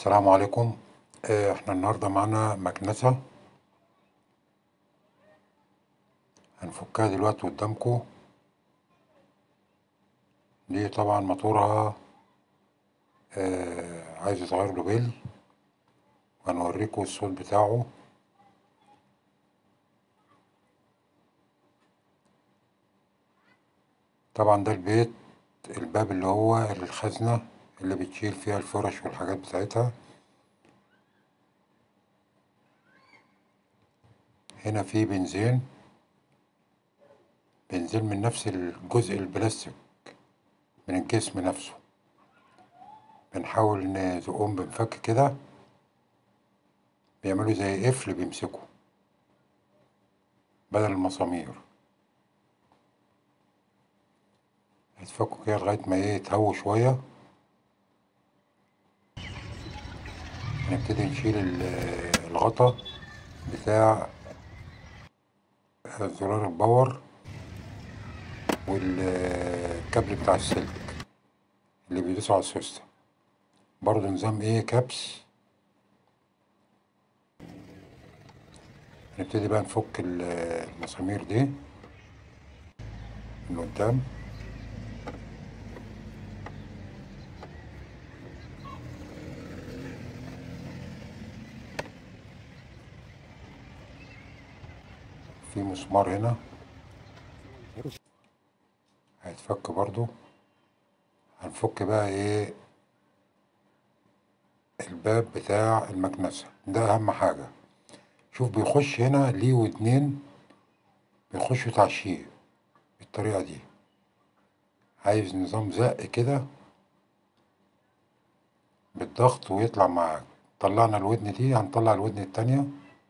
السلام عليكم آه، احنا النهارده معانا مكنسة هنفكها دلوقتي قدامكم دي طبعا موتورها آه، عايز يتغير له بيل وهنوريكم الصوت بتاعه طبعا ده البيت الباب اللي هو الخزنة اللي بتشيل فيها الفرش والحاجات بتاعتها هنا في بنزين بنزين من نفس الجزء البلاستيك من الجسم نفسه بنحاول نزقهم بنفك كده بيعملوا زي قفل بيمسكوا بدل المسامير يتفكوا كده لغاية ما ايه يتهووا شوية نبتدي نشيل ال- الغطا بتاع زرار الباور والكابل بتاع السلك اللي بيدوسوا على السوستة برضه نظام ايه كبس نبتدي بقى نفك ال- المسامير دي من قدام في مسمار هنا هيتفك برضو هنفك بقى ايه الباب بتاع المكنسة ده اهم حاجة شوف بيخش هنا ليه واتنين بيخشوا تعشيق بالطريقة دي عايز نظام زق كده بالضغط ويطلع معاك طلعنا الودن دي هنطلع الودن التانية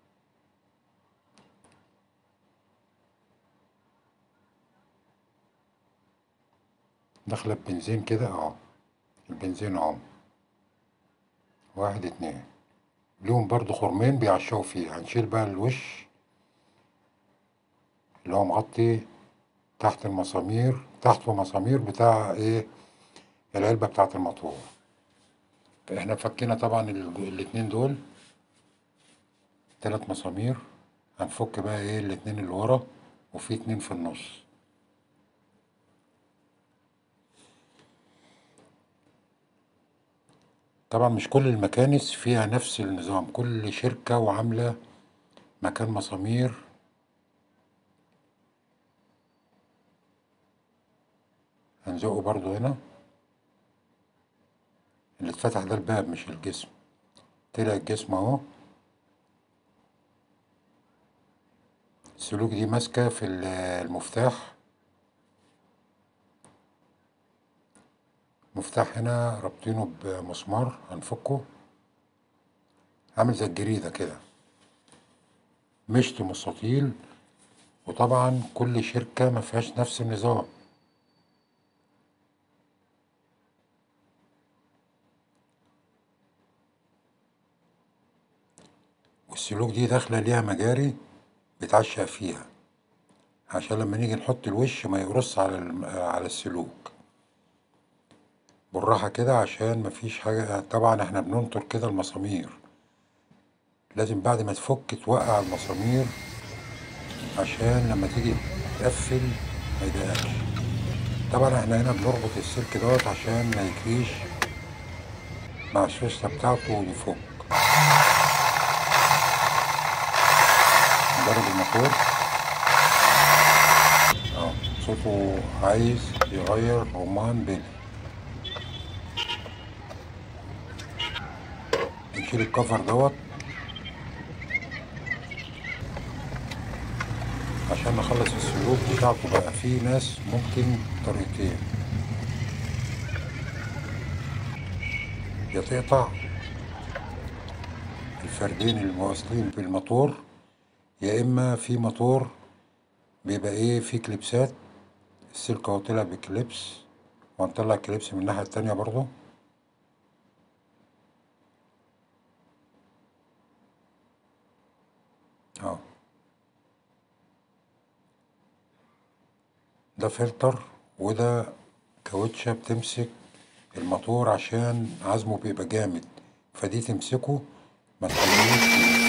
داخلة بنزين كده اهو البنزين اهو واحد اتنين ليهم برضو خرمين بيعشقوا فيه هنشيل بقى الوش اللي هو مغطي تحت المسامير تحته مسامير بتاع ايه العلبة بتاعة الموتور فاحنا فكينا طبعا الج- الاتنين دول تلات مسامير هنفك بقى ايه الاتنين اللي ورا وفي اتنين في النص طبعا مش كل المكانس فيها نفس النظام كل شركة وعاملة مكان مسامير هنزقه برضو هنا اللي اتفتح ده الباب مش الجسم طلع الجسم اهو السلوك دي ماسكة في ال- المفتاح مفتاح هنا رابطينه بمسمار هنفكه عامل زي الجريدة كده مشط مستطيل وطبعا كل شركة ما فيهاش نفس النظام والسلوك دي داخلة ليها مجاري بيتعشق فيها عشان لما نيجي نحط الوش ما يقرص على الم- على السلوك بالراحة كده عشان مفيش حاجة طبعا احنا بننطر كده المسامير لازم بعد ما تفك توقع المسامير عشان لما تيجي تقفل ما يضايقكش طبعا احنا هنا بنربط السلك دوت عشان ما يجريش مع السوستة بتاعته ويفك نجرب الموتور اه صوته عايز يغير رمان بيلي نشيل الكفر دوت عشان نخلص السلوك بتاعته بقى في ناس ممكن طريقتين يا تقطع الفردين المواصلين بالموتور يا اما في موتور بيبقى ايه في كليبسات السلك اهو طلع بكليبس وهنطلع كليبس من الناحية التانية برضو اه ده فلتر وده كاوتشة بتمسك الموتور عشان عزمه بيبقى جامد فدي تمسكه ما تخليهوش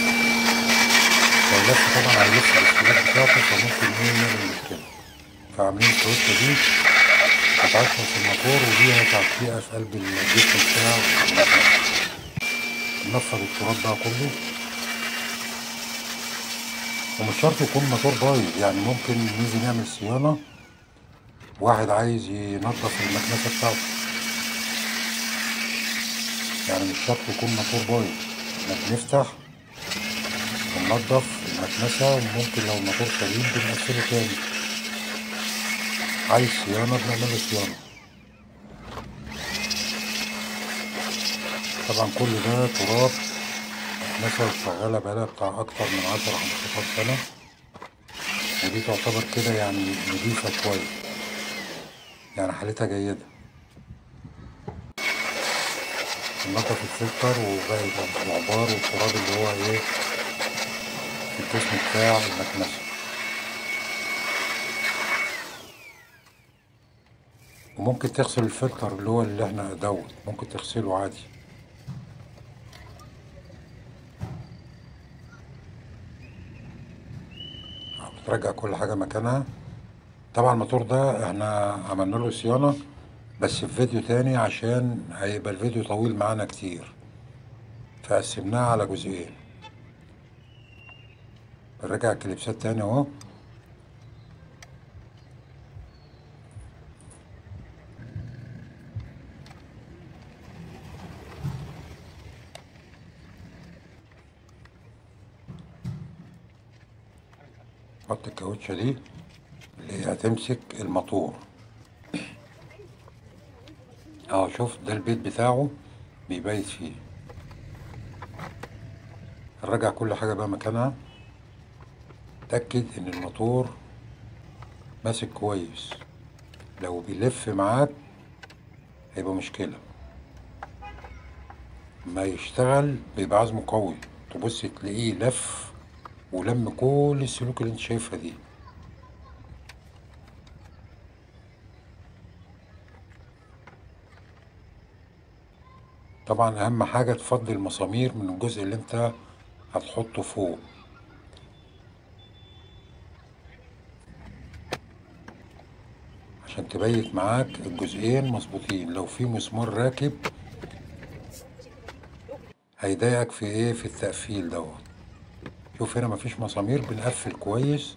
لو لف طبعا هيلف السلوك بتاعته فممكن ايه يعمل مشكلة فعاملين الكاوتشة دي بتاعتهم في الموتور وليها تعفيقة في قلب الجسم بتاع المكنة نفض التراب بقى كله ومش شرط يكون موتور بايظ يعني ممكن نيجي نعمل صيانة واحد عايز ينظف المكنسة بتاعته يعني مش شرط يكون موتور بايظ احنا بنفتح وننضف المكنسة وممكن لو الموتور سليم بنقفله تاني عايز صيانة بنعمل له صيانة طبعا كل ده تراب مكنسة شغالة بقالها بتاع أكتر من عشرة خمستاشر سنة ودي تعتبر كده يعني نضيفة شوية يعني حالتها جيدة ننضف الفلتر وباقي الغبار والتراب اللي هو ايه في الجسم بتاع المكنسة وممكن تغسل الفلتر اللي هو اللي احنا دوت ممكن تغسله عادي بترجع كل حاجة مكانها طبعا الموتور ده احنا عملنا له صيانة بس في فيديو تاني عشان هيبقى الفيديو طويل معانا كتير فقسمناه على جزئين بنرجع الكليبسات تاني اهو حط الكاوتشة دي اللي هي هتمسك الموتور اه شوف ده البيت بتاعه بيبيت فيه نرجع كل حاجة بقى مكانها تأكد ان الموتور ماسك كويس لو بيلف معاك هيبقى مشكلة ما يشتغل بيبقى عزمه قوي تبص تلاقيه لف ولم كل السلوك اللي انت شايفها دي طبعا اهم حاجة تفضي المسامير من الجزء اللي انت هتحطه فوق عشان تبيت معاك الجزئين مظبوطين لو في مسمار راكب هيضايقك في ايه في التقفيل دوت شوف هنا مفيش مسامير بنقفل كويس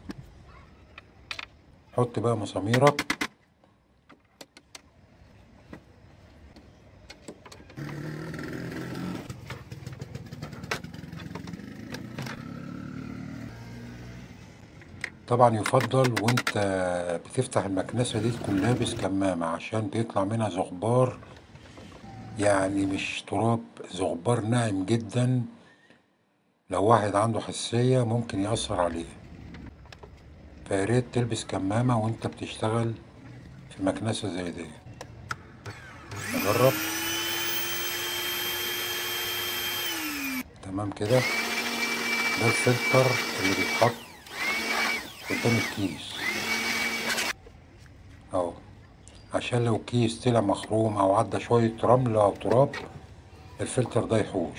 حط بقى مساميرك طبعا يفضل وانت بتفتح المكنسة دي تكون لابس كمامة عشان بيطلع منها زغبار يعني مش تراب زغبار ناعم جدا لو واحد عنده حساسية ممكن يأثر عليه فياريت تلبس كمامة وانت بتشتغل في مكنسة زي دي نجرب تمام كده ده الفلتر اللي بيتحط قدام الكيس اهو عشان لو الكيس طلع مخروم او عدى شوية رمل او تراب الفلتر ده يحوش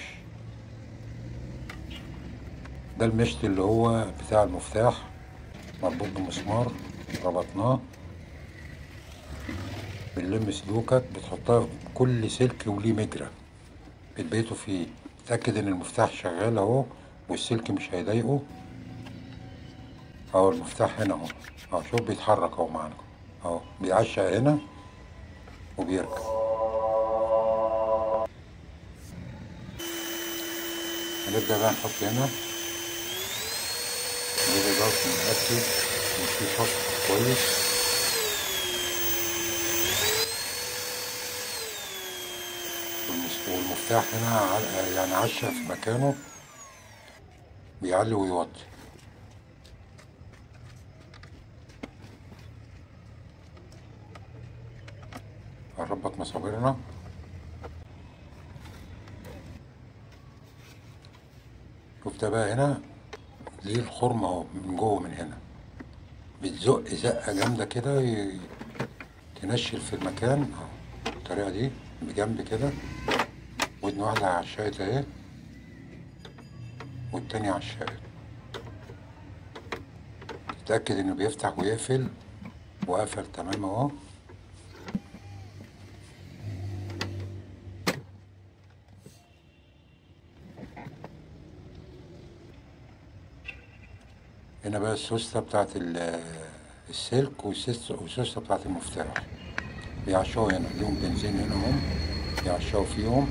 ده المشط اللي هو بتاع المفتاح مربوط بمسمار ربطناه بنلم سلوكك بتحطها في كل سلك وليه مجرى بتبيته فيه تأكد ان المفتاح شغال اهو والسلك مش هيضايقه اهو المفتاح هنا اهو اهو شوف بيتحرك اهو معانا اهو بيعشق هنا وبيركب هنبدأ بقى نحط هنا نبدأ بقى نتأكد إن في شفط كويس والمس- والمفتاح هنا ع- يعني عشق في مكانه بيعلي ويوطي هنربط مساميرنا شوف ده بقى هنا ليه الخرم اهو من جوه من هنا بتزق زقة جامدة كده ي- تنشل في المكان اهو بالطريقة دي بجنب كده ودن واحدة على الشايط اهي والتانية على الشايط تتأكد انه بيفتح ويقفل وقفل تمام اهو هنا بقى السوستة بتاعت ال- السلك والسوستة والسوستة بتاعت المفتاح بيعشوا هنا ليهم بنزين هنا هم بيعشوا فيهم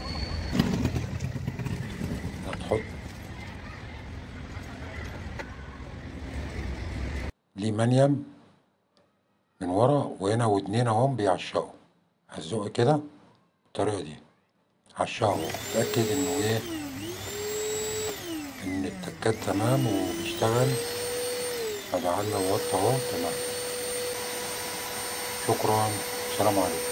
هتحط ليه منيم من ورا وهنا ودنين اهم بيعشقوا هزق كده بالطريقة دي عشقوا اتأكد انه ايه ان التكات تمام وبيشتغل هجعلنا وطى اهو تمام شكرا سلام عليكم